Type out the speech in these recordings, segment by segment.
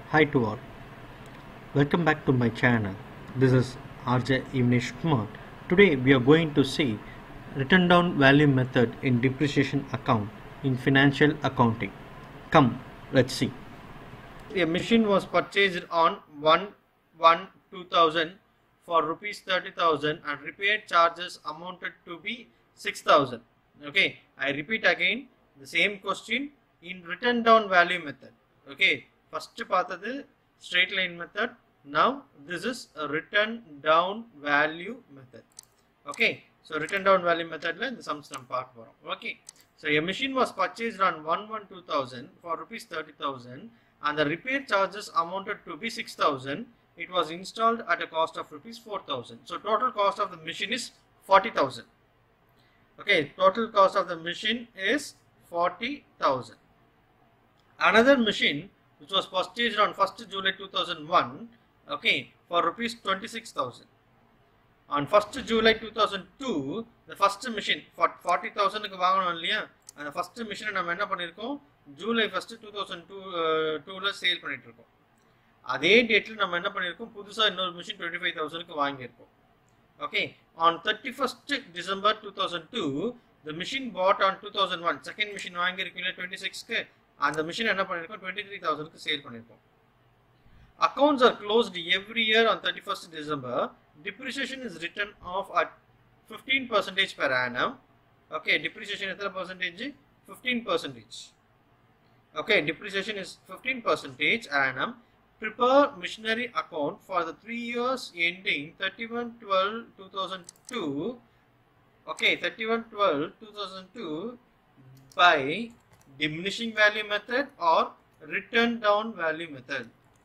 Hi to all. Welcome back to my channel. This is RJ Ivnesh Kumar. Today we are going to see written down value method in depreciation account in financial accounting. Come, let's see. A machine was purchased on 1 1 2000 for rupees 30000 and repair charges amounted to be 6000 okay i repeat again the same question in written down value method okay first பார்த்தது straight line method now this is a written down value method okay so written down value methodல இந்த sums நம்ம பார்க்க போறோம் okay so a machine was purchased on 1 1 2000 for rupees 30000 and the repair charges amounted to be 6000 it was installed at a cost of rupees 4000 so total cost of the machine is 40000 okay total cost of the machine is 40000 another machine which was purchased on 1st july 2001 okay for rupees 26000 on 1st july 2002 the first machine for 40000 க்கு வாங்கணும் இல்லையா அந்த first மிஷினை நம்ம என்ன பண்ணியிருக்கோம் July first two thousand two டூவில் sale பண்ணிட்டு இருக்கோம் அதே டேட்டில் நம்ம என்ன பண்ணியிருக்கோம் புதுசாக இன்னொரு மிஷின் டுவெண்ட்டி ஃபைவ் தௌசண்ட்க்கு வாங்கியிருக்கோம் okay on thirty first December two thousand two the machine bought on two thousand one second machine வாங்கியிருக்கீங்களா டுவெண்ட்டி சிக்ஸ்க்கு அந்த மிஷின் என்ன பண்ணியிருக்கோம் டுவெண்ட்டி த்ரீ தௌசண்ட்க்கு சேல் பண்ணியிருக்கோம் Accounts are closed every year on 31st December. Depreciation is written off at 15 percentage per annum. Okay, depreciation எத்தனை percentage? 15 percentage. Okay, depreciation is 15 percentage annum. Prepare missionary account for the three years ending 31 12 2002. Okay, 31 12 2002 by diminishing value method or written down value method.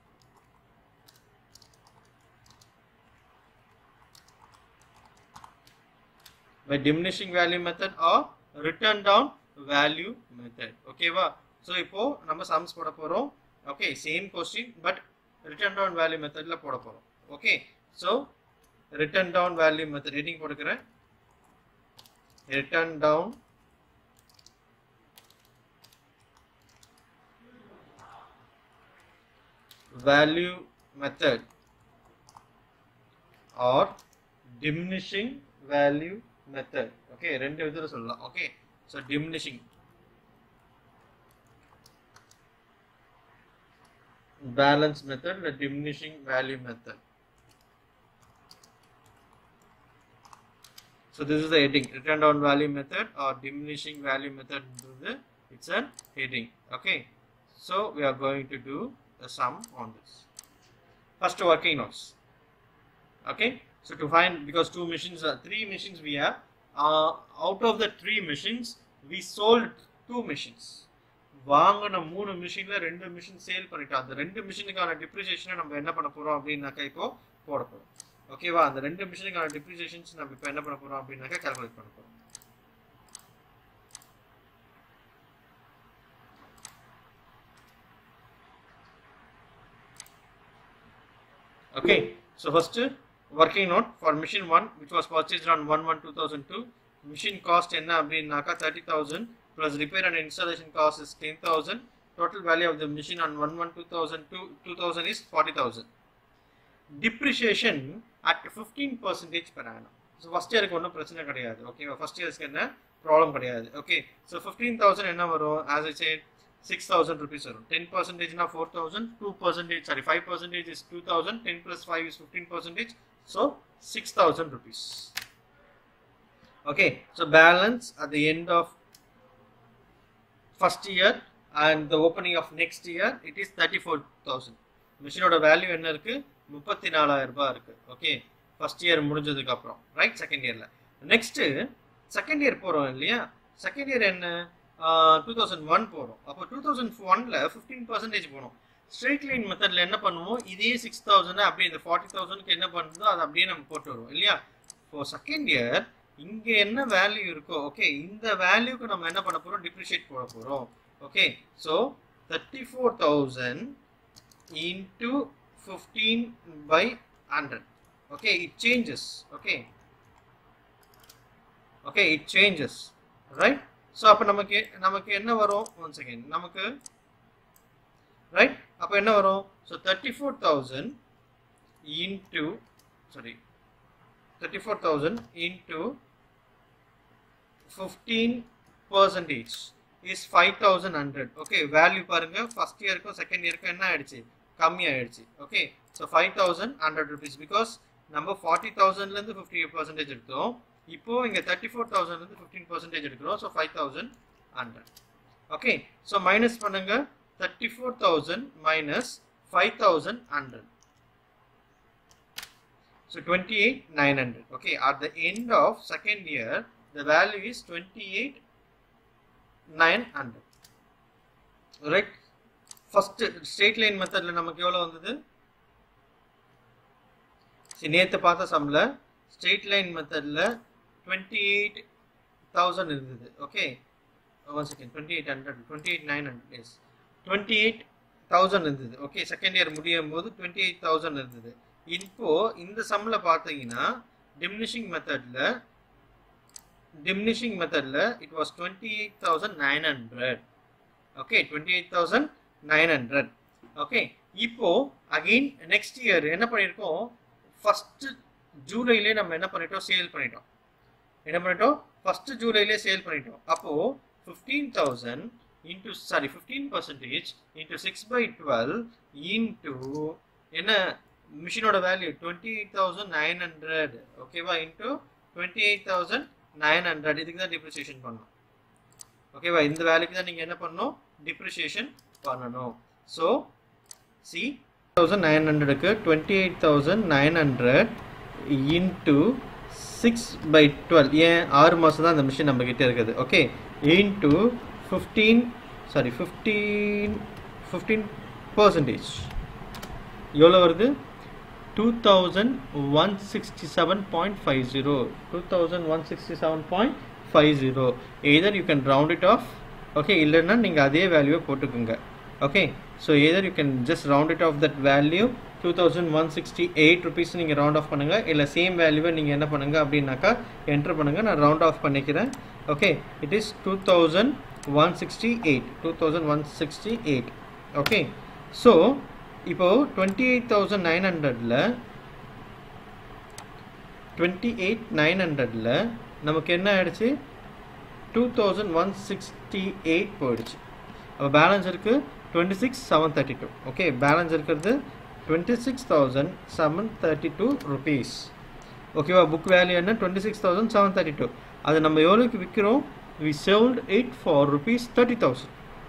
by diminishing value method or written down value method ஓகேவா so இப்போ நம்ம sums போட போறோம் okay same question but written down value மெத்தட்ல போட போறோம் okay so written down value method reading போட்டுக்கிறேன் down டவுன் value method or diminishing value method okay ரெண்டு விதத்துல சொல்லலாம் okay so diminishing balance method இல்லை diminishing value method so this is the heading written down value மெத்தட் ஆர் டிமினிஷிங் வேல்யூ மெத்தட்ன்றது it's an heading okay so we are going to do the sum on this first working notes okay so to find because two machines uh, three machines we have uh, out of the three machines we sold two machines வாங்கின மூணு மிஷின்ல ரெண்டு machine sale பண்ணிட்டோம் அந்த ரெண்டு மிஷினுக்கான டிப்ரிசியேஷனை நம்ம என்ன பண்ண போறோம் அப்படின்னாக்கா இப்போ போட போறோம் ஓகேவா அந்த ரெண்டு மிஷினுக்கான டிப்ரிசியேஷன்ஸ் நம்ம இப்போ என்ன பண்ண போறோம் அப்படின்னாக்கா கால்குலேட் பண்ண போறோம் okay so first working note for machine 1 which was purchased on 1 1 2002 machine cost என்ன அப்படின்னாக்கா 30000 plus repair and installation cost is 10000 total value of the machine on 1 1 2002 2000 is 40000 depreciation at 15 percentage per annum so first இயருக்கு ஒன்றும் பிரச்சனை கிடையாது ஓகேவா first இயர்ஸ்க்கு என்ன problem கிடையாது ஓகே ஸோ ஃபிஃப்டீன் தௌசண்ட் என்ன வரும் as I said six thousand rupees வரும் டென் பர்சன்டேஜ்னா four thousand two percentage sorry five percentage is two thousand ten plus five is fifteen percentage so six thousand rupees okay so balance at the end of first year and the opening of next year it is thirty four thousand மிஷினோட value என்ன இருக்கு முப்பத்தி நாலாயிரம் ரூபாய் இருக்கு okay first year முடிஞ்சதுக்கு அப்புறம் right second இயர்ல நெக்ஸ்ட் செகண்ட் இயர் போறோம் இல்லையா செகண்ட் இயர் என்ன டூ தௌசண்ட் ஒன் போகிறோம் அப்போ டூ தௌசண்ட் ஒன்ல ஃபிஃப்டீன் பர்சன்டேஜ் போனோம் ஸ்ட்ரெயிட் லைன் மெத்தட்ல என்ன பண்ணுவோம் இதே சிக்ஸ் தௌசண்ட் அப்படியே இந்த ஃபார்ட்டி தௌசண்ட்க்கு என்ன பண்ணுதோ அதை அப்படியே நம்ம போட்டு வருவோம் இல்லையா இப்போ செகண்ட் இயர் இங்க என்ன வேல்யூ இருக்கோ ஓகே இந்த வேல்யூக்கு நம்ம என்ன பண்ண போறோம் டிப்ரிஷியேட் போட போறோம் okay so thirty four thousand into fifteen by hundred okay it changes okay okay it changes right so அப்போ நமக்கு நமக்கு என்ன வரும் ஒன் செகண்ட் நமக்கு ரைட் அப்போ என்ன வரும் so thirty four thousand into sorry thirty four thousand into fifteen percentage is five thousand hundred okay value பாருங்க ஃபர்ஸ்ட் இயருக்கும் செகண்ட் இயருக்கும் என்ன ஆயிடுச்சு கம்மி ஆயிடுச்சு okay so five thousand hundred rupees because நம்ம ஃபார்ட்டி தௌசண்ட்லேருந்து ஃபிஃப்டி பர்சன்டேஜ் எடுத்தோம் இப்போ இங்கே தேர்ட்டி ஃபோர் தௌசண்ட்லேருந்து ஃபிஃப்டீன் பர்சன்டேஜ் எடுக்கிறோம் so five thousand hundred okay so minus பண்ணுங்க thirty four thousand minus five thousand hundred So 28,900. Okay, at the end of second year, the value is 28,900. Right? First straight line methodல நமக்கு எவ்வளவு வந்தது நேற்று பார்த்த சம்ல straight line மெத்தட்ல twenty eight thousand இருந்தது okay one second twenty eight hundred twenty eight nine hundred yes twenty eight thousand இருந்தது ஓகே செகண்ட் இயர் முடியும் போது டுவெண்ட்டி எயிட் தௌசண்ட் இருந்தது இப்போ இந்த சம்ல பார்த்தீங்கன்னா டிமினிஷிங் மெத்தட்ல டிமினிஷிங் மெத்தட்ல it was twenty eight thousand nine hundred okay twenty eight thousand nine hundred okay இப்போ அகெயின் நெக்ஸ்ட் இயர் என்ன பண்ணியிருக்கோம் ஃபர்ஸ்ட் ஜூலைலே நம்ம என்ன பண்ணிட்டோம் சேல் பண்ணிட்டோம் என்ன பண்ணிட்டோம் ஃபர்ஸ்ட் ஜூலைலே சேல் பண்ணிட்டோம் அப்போ fifteen thousand into sorry fifteen percentage into six by twelve into என்ன மிஷினோட value twenty eight thousand nine hundred ஓகேவா into twenty eight thousand nine hundred இதுக்கு தான் டிப்ரிசியேஷன் பண்ணணும் ஓகேவா இந்த வேல்யூக்கு தான் நீங்கள் என்ன பண்ணணும் டிப்ரிசியேஷன் பண்ணணும் ஸோ சி தௌசண்ட் நைன் ஹண்ட்ரடுக்கு twenty eight thousand nine hundred into six by twelve ஏன் ஆறு மாதம் தான் அந்த மிஷின் நம்ம கிட்ட இருக்குது okay into fifteen sorry fifteen fifteen percentage எவ்வளோ வருது two thousand one sixty seven point five zero two thousand one sixty seven point five zero either you can round it off okay இல்லைன்னா நீங்கள் அதே வேல்யூவை போட்டுக்கோங்க okay so either you can just round it off that value two thousand one sixty eight rupees நீங்கள் round off பண்ணுங்கள் இல்லை same வேல்யூவை நீங்கள் என்ன பண்ணுங்கள் அப்படின்னாக்கா என்ட்ரு பண்ணுங்கள் நான் ரவுண்ட் ஆஃப் பண்ணிக்கிறேன் okay it is two thousand one sixty eight two thousand one sixty eight okay so இப்போ டுவெண்ட்டி எயிட் தௌசண்ட் நைன் ஹண்ட்ரடில் டுவெண்ட்டி எயிட் நைன் ஹண்ட்ரடில் நமக்கு என்ன ஆயிடுச்சு two thousand one sixty eight போயிடுச்சு அப்போ பேலன்ஸ் இருக்குது twenty six seven thirty two okay balance இருக்கிறது twenty six thousand seven thirty two rupees ஓகேவா புக் வேல்யூ என்ன twenty six thousand seven thirty two அது நம்ம எவ்வளோக்கு விற்கிறோம் we sold it for rupees thirty thousand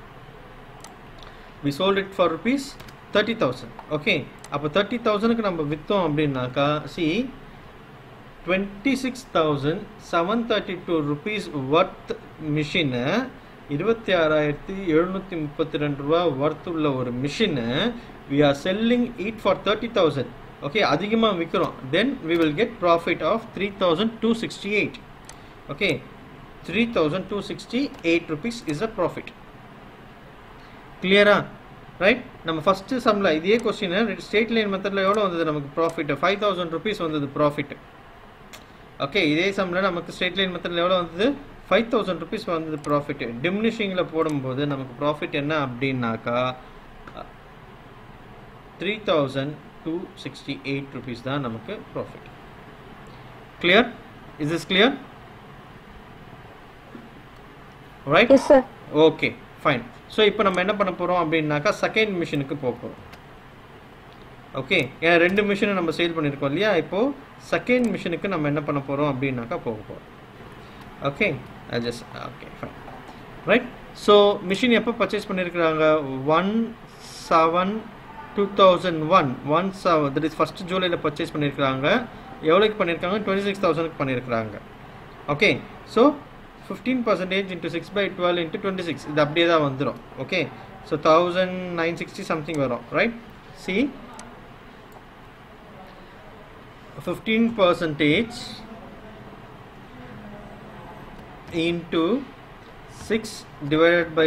we sold it for rupees thirty thousand okay அப்போ thirty தௌசண்ட்க்கு நம்ம விற்றோம் அப்படின்னாக்கா see twenty six thousand seven thirty two rupees worth மிஷினை இருபத்தி ஆறாயிரத்தி எழுநூற்றி முப்பத்தி ரெண்டு ரூபா ஒர்த் உள்ள ஒரு மிஷினை we are selling it for thirty thousand okay அதிகமாக விற்கிறோம் then we will get profit of three thousand two sixty eight okay three thousand two sixty eight rupees is a profit கிளியரா ரைட் நம்ம first சம்மில் இதே question straight line மெத்தடில் எவ்வளோ வந்தது நமக்கு ப்ராஃபிட் ஃபைவ் தௌசண்ட் ருபீஸ் வந்தது ப்ராஃபிட் ஓகே இதே சம்மில் நமக்கு ஸ்ட்ரெயிட் லைன் மெத்தடில் எவ்வளோ வந்தது ஃபைவ் தௌசண்ட் ருபீஸ் வந்தது ப்ராஃபிட் டிமினிஷிங்கில் போடும்போது நமக்கு ப்ராஃபிட் என்ன அப்படின்னாக்கா three thousand two sixty eight rupees தான் நமக்கு profit clear is is clear right yes sir okay fine so இப்போ நம்ம என்ன பண்ண போகிறோம் அப்படின்னாக்கா செகண்ட் மிஷினுக்கு போக போகிறோம் ஓகே ஏன்னா ரெண்டு மிஷினை நம்ம சேல் பண்ணியிருக்கோம் இல்லையா இப்போது செகண்ட் மிஷினுக்கு நம்ம என்ன பண்ண போகிறோம் அப்படின்னாக்கா போக போகிறோம் okay just okay fine right so machine எப்போ பர்ச்சேஸ் பண்ணியிருக்கிறாங்க one seven two thousand one one seven that is first ஜூலையில் பர்ச்சேஸ் பண்ணியிருக்கிறாங்க எவ்வளோக்கு பண்ணியிருக்காங்க டுவெண்ட்டி சிக்ஸ் தௌசண்ட்க்கு பண்ணியிருக்கிறாங்க okay so fifteen percentage into six by twelve into twenty six இது அப்படியே தான் வந்துடும் okay so thousand nine sixty something வரும் right see fifteen percentage into 6 divided by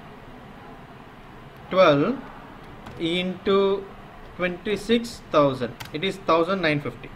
12 into 26,000 it is 1950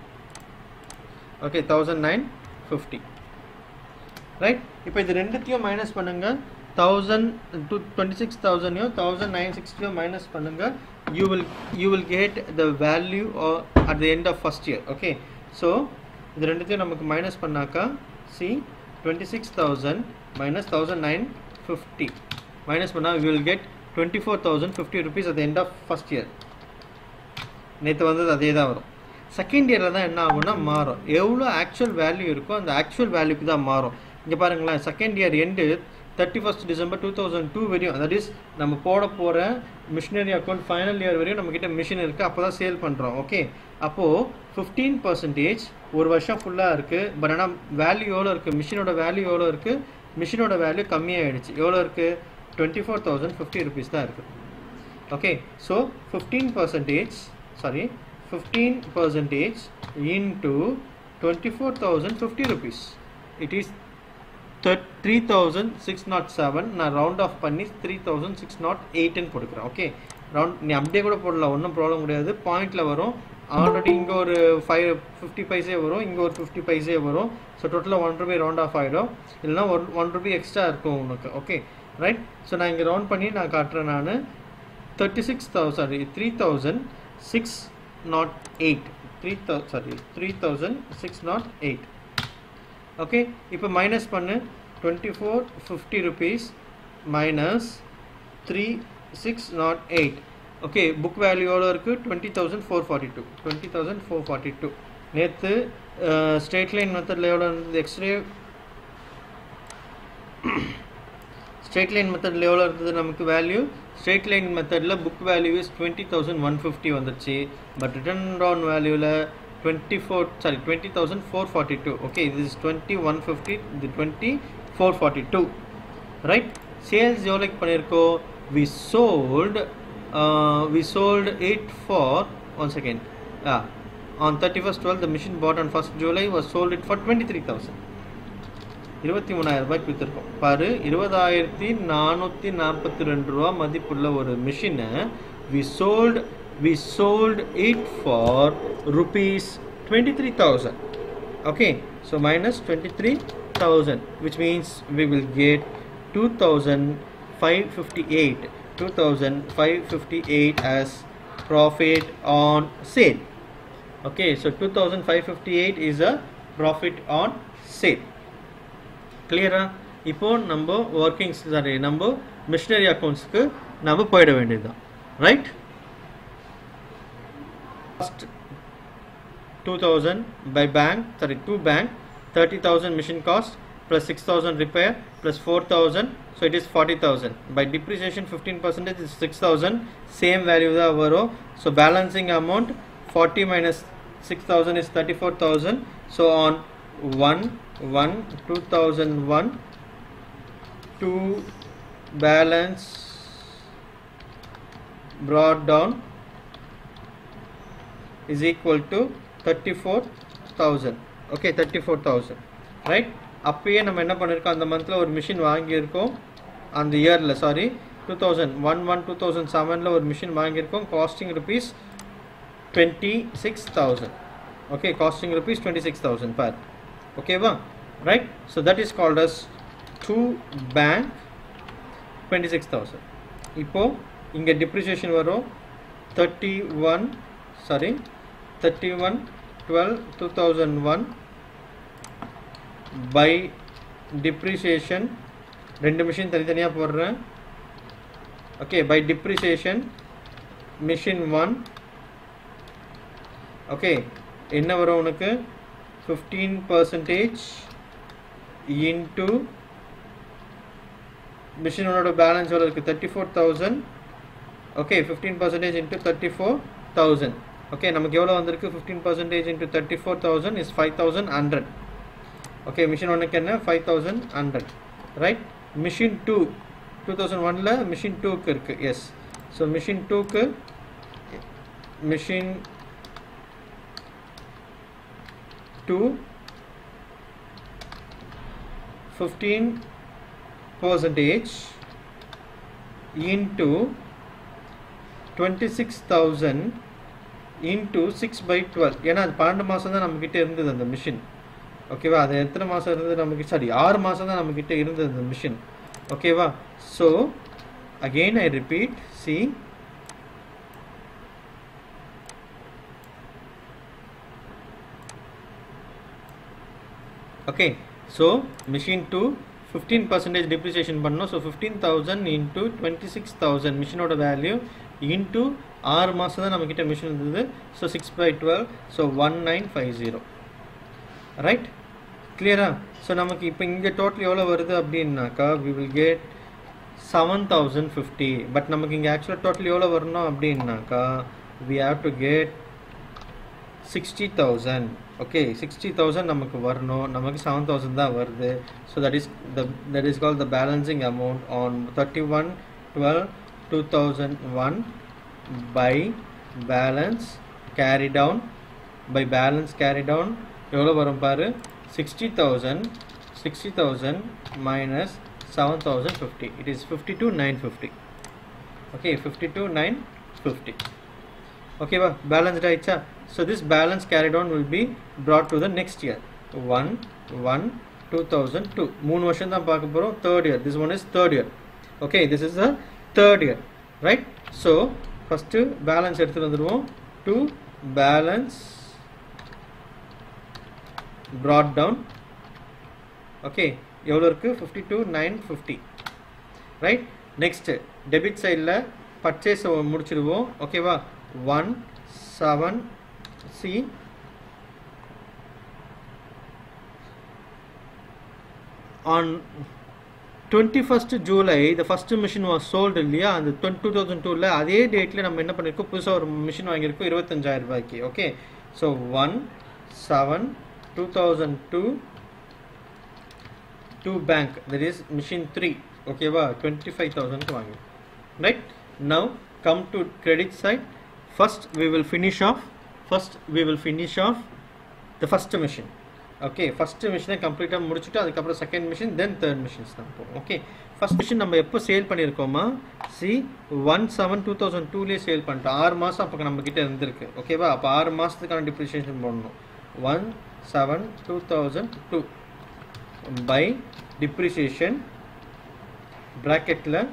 okay 1950 right இப்போ இது ரெண்டுத்தையும் மைனஸ் பண்ணுங்க தௌசண்ட் டூ டுவெண்ட்டி சிக்ஸ் தௌசண்டையோ தௌசண்ட் நைன் சிக்ஸ்டியோ மைனஸ் பண்ணுங்க you will you will get the value at the end of first year okay so இது ரெண்டுத்தையும் நமக்கு மைனஸ் பண்ணாக்கா see twenty six thousand minus thousand nine fifty minus பண்ணால் you will get twenty four thousand fifty rupees at end of first year நேற்று வந்தது அதே தான் வரும் செகண்ட் இயரில் தான் என்ன ஆகும்னா மாறும் எவ்வளோ ஆக்சுவல் வேல்யூ இருக்கோ அந்த ஆக்சுவல் வேல்யூக்கு தான் மாறும் இங்கே பாருங்களேன் second year end thirty first December two thousand two வரையும் தட் இஸ் நம்ம போட போகிற மிஷினரி அக்கௌண்ட் ஃபைனல் இயர் வரையும் நம்மக்கிட்ட மிஷின் இருக்குது அப்போ தான் சேல் பண்ணுறோம் ஓகே அப்போது ஃபிஃப்டீன் பர்சன்டேஜ் ஒரு வருஷம் ஃபுல்லாக இருக்குது பட் ஆனால் வேல்யூ எவ்வளோ இருக்குது மிஷினோட வேல்யூ எவ்வளோ இருக்குது மிஷினோட வேல்யூ கம்மியாகிடுச்சு எவ்வளோ இருக்குது twenty four thousand fifty rupees தான் இருக்குது okay so 15 percentage sorry 15 percentage into 24050 rupees it is 3607 நான் ரவுண்ட் ஆஃப் பண்ணி த்ரீ தௌசண்ட் சிக்ஸ் நாட் எயிட்னு கொடுக்குறேன் ஓகே ரவுண்ட் நீ அப்படியே கூட போடலாம் ஒன்றும் ப்ராப்ளம் கிடையாது பாயிண்டில் வரும் ஆல்ரெடி இங்கே ஒரு ஃபைவ் ஃபிஃப்டி பைசே வரும் இங்கே ஒரு ஃபிஃப்டி பைசே வரும் ஸோ டோட்டலாக ஒன் ருபி ரவுண்ட் ஆஃப் ஆகிடும் இல்லைனா ஒன் ஒன் ருபி எக்ஸ்ட்ரா இருக்கும் உனக்கு ஓகே ரைட் ஸோ நான் இங்கே ரவுண்ட் பண்ணி நான் காட்டுறேன் நான் thirty six thou sorry three thousand six not eight three thou sorry three thousand six not eight okay இப்போ மைனஸ் பண்ணு twenty four fifty rupees minus three six not eight okay book value எவ்வளோ இருக்குது twenty thousand four forty two twenty thousand four forty two நேற்று straight line மெத்தடில் எவ்வளோ இருந்தது x ray straight line மெத்தடில் எவ்வளோ இருந்தது நமக்கு வேல்யூ ஸ்ட்ரெயிட் லைன் மெத்தடில் book value is twenty thousand one fifty வந்துச்சு பட் ரிட்டர்ன் டவுன் வேல்யூவில் twenty four sorry twenty thousand four forty two okay இது இஸ் டுவெண்ட்டி ஒன் ஃபிஃப்டி இது twenty four forty two right sales எவ்வளோக்கு பண்ணியிருக்கோம் we sold we sold it for one second ah on thirty first twelve the machine bought on first July was sold it for twenty three thousand இருபத்தி மூணாயிரம் ரூபாய்க்கு விற்றுருக்கோம் பாரு இருபதாயிரத்தி நானூற்றி நாற்பத்தி ரெண்டு ரூபா மதிப்புள்ள ஒரு மிஷினை we sold we sold it for rupees twenty three thousand okay so minus twenty three thousand which means we will get two thousand five fifty eight two thousand five fifty eight as profit on sale okay so 2558 is a profit on sale கிளியரா இப்போ நம்ம workings sorry நம்ம machinery அக்கௌண்ட்ஸ்க்கு நம்ம போயிட வேண்டியதுதான் right first two thousand by bank sorry to bank thirty thousand machine cost plus six thousand repair plus four thousand so it is forty thousand by depreciation fifteen percentage is six thousand same value தான் வரும் so balancing amount forty minus six thousand is thirty four thousand so on one one two thousand one two balance brought down is equal to 34000 okay 34000 right அப்பயே நம்ம என்ன பண்ணியிருக்கோம் அந்த மந்தில் ஒரு machine வாங்கியிருக்கோம் அந்த இயரில் sorry two thousand one one two thousand செவனில் ஒரு மிஷின் வாங்கியிருக்கோம் costing rupees twenty six thousand okay costing rupees twenty six thousand பேர் ஓகேவா right so that is called as to bank twenty six thousand இப்போது இங்கே டிப்ரிசியேஷன் வரும் thirty one sorry thirty one twelve two thousand one by depreciation ரெண்டு machine தனித்தனியாக போடுறேன் okay by depreciation machine one okay என்ன வரும் உனக்கு ஃபிஃப்டீன் பர்சன்டேஜ் இன்ட்டு மிஷினோட பேலன்ஸ் எவ்வளோ இருக்குது thirty four thousand okay fifteen percentage into thirty four thousand okay நமக்கு எவ்வளோ வந்திருக்கு fifteen percentage into thirty four thousand is five thousand hundred okay machine ஒன்றுக்கு என்ன five thousand hundred right machine two two thousand ஒனில் machine டூக்கு இருக்குது yes so machine டூக்கு machine two fifteen percentage into 26000 into 6 by 12 ஏன்னா அது பன்னெண்டு மாதம் தான் நம்மக்கிட்ட இருந்தது அந்த மிஷின் ஓகேவா அது எத்தனை மாதம் இருந்தது நமக்கு சாரி ஆறு மாதம் தான் நம்மக்கிட்ட இருந்தது அந்த மிஷின் ஓகேவா so again I repeat see okay so machine 2 fifteen percentage depreciation பண்ணோம் so fifteen thousand into twenty six thousand மிஷினோட வேல்யூ இன்ட்டு ஆறு மாதம் தான் நம்மக்கிட்ட மிஷின் இருந்தது so six by twelve so one nine five zero right கிளியரா so நமக்கு இப்போ இங்கே டோட்டல் எவ்வளோ வருது அப்படின்னாக்கா we will get seven thousand fifty but நமக்கு இங்கே ஆக்சுவலாக டோட்டல் எவ்வளோ வரணும் அப்படின்னாக்கா we have to get sixty thousand okay sixty thousand நமக்கு வரணும் நமக்கு செவன் தௌசண்ட் தான் வருது so that is the that is call the balancing amount on thirty one twelve two thousand one by balance carry down by balance carry down எவ்வளோ வரும் பாரு sixty thousand sixty thousand minus seven thousand fifty it is fifty two nine fifty okay fifty two nine fifty ஓகேவா balanced ஆயிடுச்சா so this balance carried on will be broad to the next year one one two thousand two மூணு வருஷம் தான் பார்க்க போகிறோம் third year this one is third year okay this is the third year right so first balance எடுத்துகிட்டு வந்துடுவோம் to balance brought down okay எவ்வளோ இருக்குது fifty two nine fifty right next debit சைடில் பர்ச்சேஸ் முடிச்சிடுவோம் ஓகேவா one seven see on twenty first July the first machine was sold இல்லையா அந்த twenty two thousand டூவில் அதே டேட்டில் நம்ம என்ன பண்ணியிருக்கோம் புதுசாக ஒரு மிஷின் வாங்கியிருக்கோம் இருபத்தஞ்சாயிரம் ரூபாய்க்கு okay so one seven two thousand two to bank that is machine three ஓகேவா டுவெண்ட்டி ஃபைவ் தௌசண்ட்க்கு வாங்கி right now come to credit side first we will finish off first we will finish off the first mission okay first மிஷினை கம்ப்ளீட்டாக முடிச்சுட்டு அதுக்கப்புறம் second machine then third machines தான் போகும் okay first machine நம்ம எப்போ சேல் பண்ணியிருக்கோமா see one seven two thousand டூலேயே சேல் பண்ணிட்டோம் ஆறு மாதம் அப்போ நம்மக்கிட்ட இருந்திருக்கு ஓகேவா அப்போ ஆறு மாதத்துக்கான டிப்ரிஷியேஷன் போடணும் one seven two thousand two by depreciation ப்ராக்கெட்டில்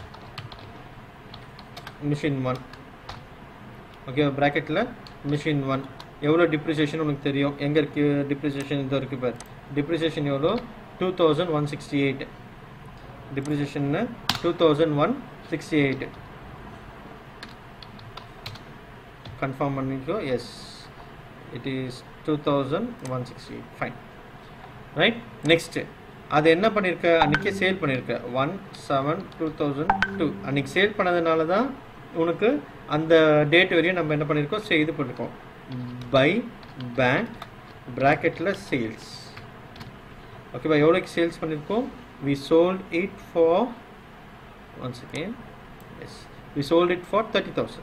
மிஷின் ஒன் ஓகே ப்ராக்கெட்டில் மிஷின் ஒன் எவ்வளோ டிப்ரிசியேஷன் உனக்கு தெரியும் எங்கே இருக்குது டிப்ரிசியேஷன் இதோ இருக்குது பார் டிப்ரிசியேஷன் எவ்வளோ two thousand one sixty eight டிப்ரிசியேஷன்னு two thousand one sixty eight confirm பண்ணிக்கோ yes it is two thousand one sixty eight fine right next அது என்ன பண்ணியிருக்க அன்றைக்கே சேல் பண்ணியிருக்க one seven two thousand two அன்றைக்கி சேல் பண்ணதுனால தான் உனக்கு அந்த டேட் வரையும் நம்ம என்ன பண்ணியிருக்கோம் சே இது பண்ணிருக்கோம் பை பேங்க் ப்ராக்கெட்டில் சேல்ஸ் ஓகேவா எவ்வளோக்கு சேல்ஸ் பண்ணியிருக்கோம் we sold it for one second yes we sold it for thirty thousand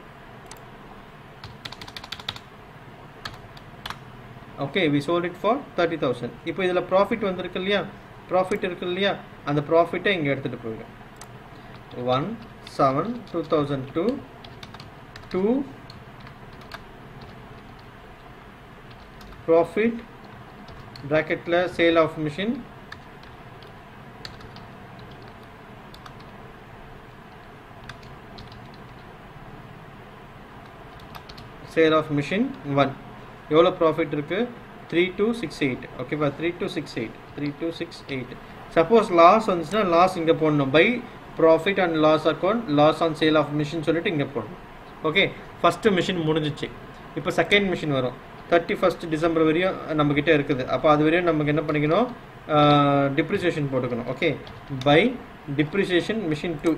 okay we sold it for thirty thousand இப்போ இதில் ப்ராஃபிட் வந்திருக்கு இல்லையா ப்ராஃபிட் இருக்கு இல்லையா அந்த ப்ராஃபிட்டை இங்கே எடுத்துகிட்டு போயிடும் one seven two thousand two to profit bracketல sale of machine sale of machine 1 எவ்வளோ ப்ராஃபிட் இருக்குது த்ரீ டூ சிக்ஸ் எயிட் ஓகேவா three two six eight three two six eight suppose loss வந்துச்சுன்னா லாஸ் இங்கே போடணும் by profit and loss account loss on sale of machine சொல்லிட்டு இங்கே போடணும் okay first machine முடிஞ்சிச்சு இப்போ செகண்ட் மிஷின் வரும் தேர்ட்டி ஃபஸ்ட் டிசம்பர் வரையும் நம்மக்கிட்ட இருக்குது அப்போ அது வரையும் நமக்கு என்ன பண்ணிக்கணும் டிப்ரிசியேஷன் போட்டுக்கணும் okay by depreciation machine two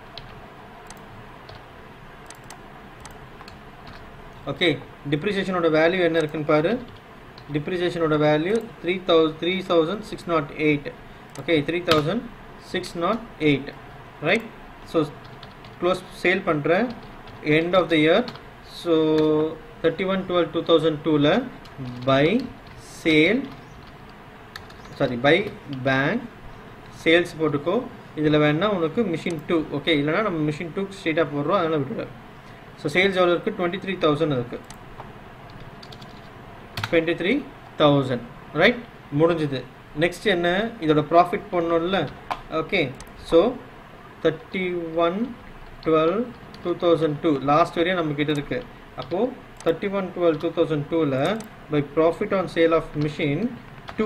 okay டிப்ரிசியேஷனோட வேல்யூ என்ன இருக்குன்னு பாரு டிப்ரிசியேஷனோட value three thousand three thousand six not eight okay three thousand six not eight right so close sale பண்ணுற end of the year so thirty one twelve two thousand டூவில் by sale sorry by bank sales போட்டுக்கோ இதில் வேணால் உனக்கு machine two okay இல்லைனா நம்ம machine to ஸ்ட்ரெயிட்டாக போடுறோம் அதனால் விட்டுடுறோம் ஸோ சேல்ஸ் எவ்வளோ இருக்குது டுவெண்ட்டி த்ரீ தௌசண்ட் இருக்குது டுவெண்ட்டி த்ரீ தௌசண்ட் ரைட் முடிஞ்சுது நெக்ஸ்ட் என்ன இதோட ப்ராஃபிட் போடணும்ல okay so thirty one twelve two thousand two last வரையும் நம்மக்கிட்ட இருக்குது அப்போது thirty one twelve two thousand டூவில் by profit on sale of machine two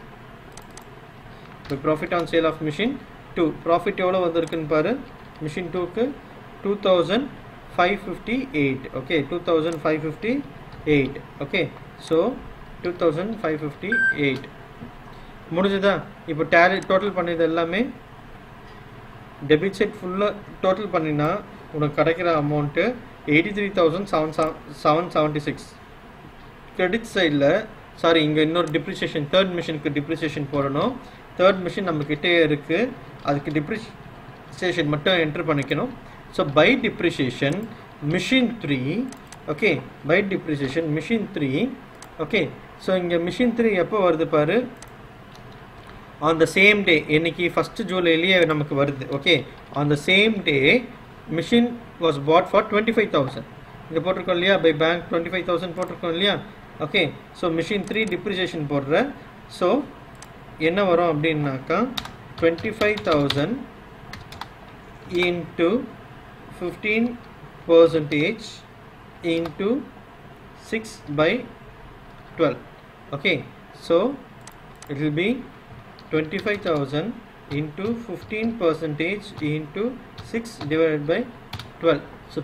by profit on sale of machine two profit எவ்வளோ வந்திருக்குன்னு பாரு மிஷின் டூக்கு two thousand five fifty eight okay two thousand five fifty eight okay so two thousand five fifty eight முடிஞ்சுதா இப்போ tally total பண்ணது எல்லாமே debit side ஃபுல்லாக total பண்ணினா உனக்கு கிடைக்கிற amount eighty three thousand seven seven seventy six credit சைடில் sorry இங்கே இன்னொரு டிப்ரிசியேஷன் தேர்ட் மிஷினுக்கு டிப்ரிசியேஷன் போடணும் தேர்ட் மிஷின் நம்மக்கிட்டே இருக்குது அதுக்கு டிப்ரிசியேஷன் மட்டும் என்ட்ரு பண்ணிக்கணும் so by depreciation machine three okay by depreciation machine three okay so இங்கே மிஷின் த்ரீ எப்போ வருது பாரு ஆன் த சேம் டே இன்னைக்கு ஃபஸ்ட்டு ஜூலைலேயே நமக்கு வருது okay on the same day machine was put for twenty five thousand இங்கே போட்டிருக்கோம் இல்லையா by bank twenty five thousand போட்டிருக்கோம் இல்லையா okay so machine three depreciation போடுற ஸோ என்ன வரும் அப்படின்னாக்கா twenty five thousand into fifteen percentage into six by twelve okay so it will be 25000 into 15 percentage into 6 divided by 12 so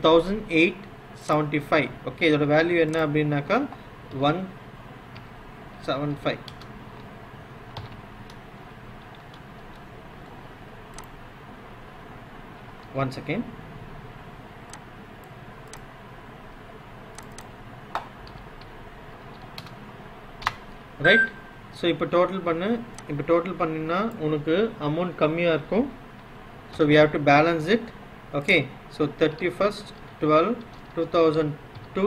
1875 okay இதோட value என்ன அப்படின்னாக்கா 175 one second right so இப்போ total பண்ணு இப்போ டோட்டல் பண்ணினா உனக்கு அமௌண்ட் கம்மியாக இருக்கும் so we have to balance it okay so thirty first twelve two thousand two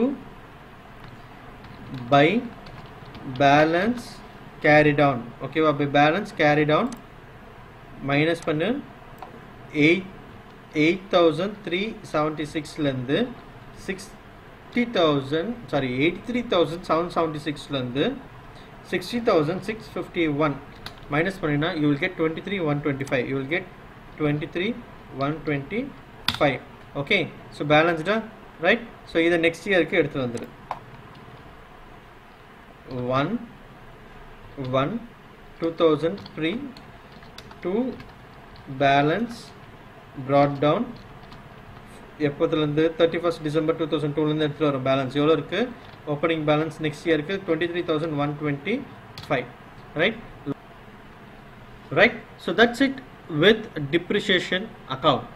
by balance carry down ஓகேவா by balance carry down minus பண்ணு eight eight thousand three seventy சிக்ஸ்லேருந்து sixty thousand sorry eighty three thousand seven seventy சிக்ஸ்லேருந்து sixty thousand six fifty one minus பண்ணினா you will get twenty three one twenty five you will get twenty three one twenty five okay so பேலன்ஸ்டா right so இதை next இயருக்கு எடுத்து வந்துடு one one two thousand three two balance brought down எப்போதுலேருந்து thirty first December two thousand டூலேருந்து எடுத்துகிட்டு வரும் balance எவ்வளோ இருக்குது ஓப்பனிங் பேலன்ஸ் நெக்ஸ்ட் இயருக்கு twenty three thousand one twenty five right right so that's it with depreciation account